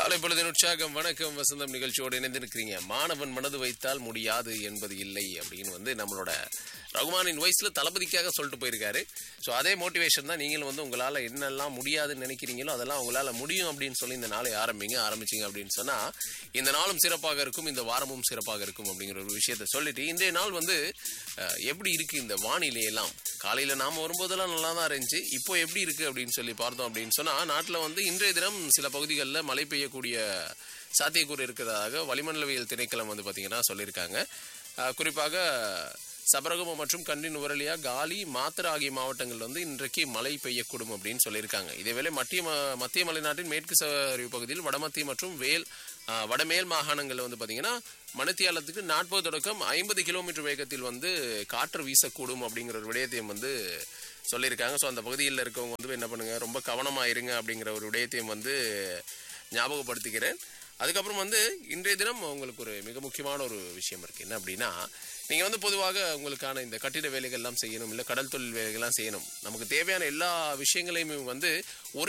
காலை பொழுதின் உற்சாகம் வணக்கம் வசந்தம் நிகழ்ச்சியோடு இணைந்திருக்கிறீங்க மாணவன் மனது வைத்தால் முடியாது என்பது இல்லை அப்படின்னு வந்து நம்மளோட ரகுமானின் வயசுல தளபதிக்காக சொல்லிட்டு போயிருக்காரு ஸோ அதே மோட்டிவேஷன் தான் நீங்களும் வந்து உங்களால் என்னெல்லாம் முடியாதுன்னு நினைக்கிறீங்களோ அதெல்லாம் உங்களால் முடியும் அப்படின்னு சொல்லி இந்த நாளை ஆரம்பிங்க ஆரம்பிச்சிங்க அப்படின்னு சொன்னால் இந்த நாளும் சிறப்பாக இருக்கும் இந்த வாரமும் சிறப்பாக இருக்கும் அப்படிங்கிற ஒரு விஷயத்த சொல்லிட்டு இன்றைய நாள் வந்து அஹ், எப்படி இருக்கு இந்த வானிலை எல்லாம் காலையில் நாம் வரும்போதெல்லாம் நல்லா தான் இருந்துச்சு இப்போ எப்படி இருக்கு அப்படின்னு சொல்லி பார்த்தோம் அப்படின்னு சொன்னால் நாட்டில் வந்து இன்றைய தினம் சில பகுதிகளில் மழை பெய்யக்கூடிய சாத்தியக்கூறு இருக்கிறதாக வளிமண்டலவியல் திணைக்களம் வந்து பார்த்தீங்கன்னா சொல்லியிருக்காங்க அஹ், குறிப்பாக சபரகமம் மற்றும் கண்டி நுவரலியா காலி மாத்திரை ஆகிய மாவட்டங்கள் வந்து இன்றைக்கு மழை பெய்யக்கூடும் அப்படின்னு சொல்லியிருக்காங்க இதேவேளை மத்திய ம- மத்திய மலைநாட்டின் மேற்கு சரிவு பகுதியில் வடமத்திய மற்றும் வேல் ஆ, வடமேல் மாகாணங்களில் வந்து பார்த்தீங்கன்னா மணித்தியாலத்துக்கு நாற்பது தொடக்கம் ஐம்பது கிலோமீட்டர் வேகத்தில் வந்து காற்று வீசக்கூடும் அப்படிங்கிற ஒரு விடயத்தையும் வந்து சொல்லியிருக்காங்க ஸோ அந்த பகுதியில் இருக்கவங்க வந்து என்ன பண்ணுங்க ரொம்ப கவனமாக இருங்க அப்படிங்கிற ஒரு விடயத்தையும் வந்து ஞாபகப்படுத்திக்கிறேன் அதுக்கப்புறம் வந்து இன்றைய தினம் உங்களுக்கு ஒரு மிக முக்கியமான ஒரு விஷயம் இருக்கு என்ன அப்படின்னா நீங்கள் வந்து பொதுவாக உங்களுக்கான இந்த கட்டிட வேலைகள்லாம் செய்யணும் இல்லை கடல் தொழில் வேலைகள்லாம் செய்யணும் நமக்கு தேவையான எல்லா விஷயங்களையும் வந்து ஒரே